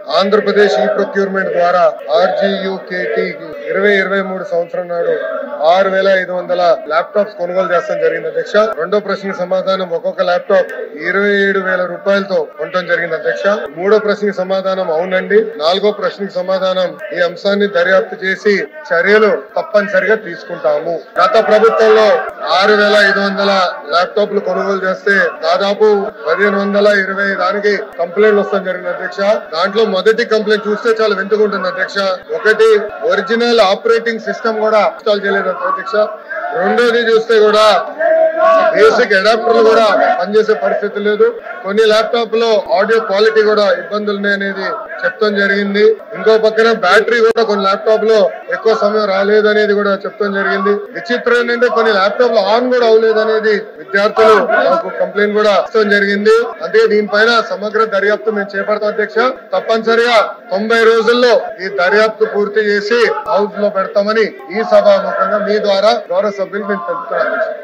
ఆంధ్రప్రదేశ్ ఈ ప్రొక్యూర్మెంట్ ద్వారా ఆర్జీయుకేటి ఇరవై ఇరవై మూడు సంవత్సరం నాడు ఆరు వేల ఐదు వందల ల్యాప్టాప్స్ కొనుగోలు చేస్తాం జరిగింది అధ్యక్ష రెండో ప్రశ్నకి సమాధానం ఒక్కొక్క ల్యాప్టాప్ ఇరవై ఏడు వేల రూపాయలతో ఉండటం జరిగింది అధ్యక్ష మూడో ప్రశ్నకి సమాధానం అవునండి నాలుగో ప్రశ్నకి సమాధానం ఈ అంశాన్ని దర్యాప్తు చేసి చర్యలు తప్పనిసరిగా తీసుకుంటాము గత ప్రభుత్వంలో ఆరు వేల ఐదు వందల ల్యాప్టాప్లు కొనుగోలు చేస్తే దాదాపు పదిహేను వందల ఇరవై దానికి కంప్లైంట్లు వస్తాం జరిగింది అధ్యక్ష దాంట్లో మొదటి కంప్లైంట్ చూస్తే చాలా వింటుకుంటుంది అధ్యక్ష ఒకటి ఒరిజినల్ ఆపరేటింగ్ సిస్టమ్ కూడా ఇన్స్టాల్ చేయలేదు అధ్యక్ష రెండోది చూస్తే కూడా బేసిక్ అడాప్టర్లు కూడా పనిచేసే పరిస్థితి లేదు కొన్ని ల్యాప్టాప్ లో ఆడియో క్వాలిటీ కూడా ఇబ్బందులు ఉన్నాయనేది చెప్తాం జరిగింది ఇంకో పక్కన బ్యాటరీ కూడా కొన్ని ల్యాప్టాప్ లో ఎక్కువ సమయం రాలేదు అనేది కూడా చెప్తాం జరిగింది విచిత్రం ఏంటంటే కొన్ని ల్యాప్టాప్ లో ఆన్ కూడా అవ్వలేదు అనేది విద్యార్థులు మాకు కంప్లైంట్ కూడా ఇస్తాం జరిగింది అదే దీనిపైన సమగ్ర దర్యాప్తు మేము చేపడతాం అధ్యక్ష తప్పనిసరిగా తొంభై రోజుల్లో ఈ దర్యాప్తు పూర్తి చేసి హౌస్ లో పెడతామని ఈ సభాముఖంగా మీ ద్వారా గౌరవ సభ్యులు మేము తెలుపుతున్నాం అధ్యక్ష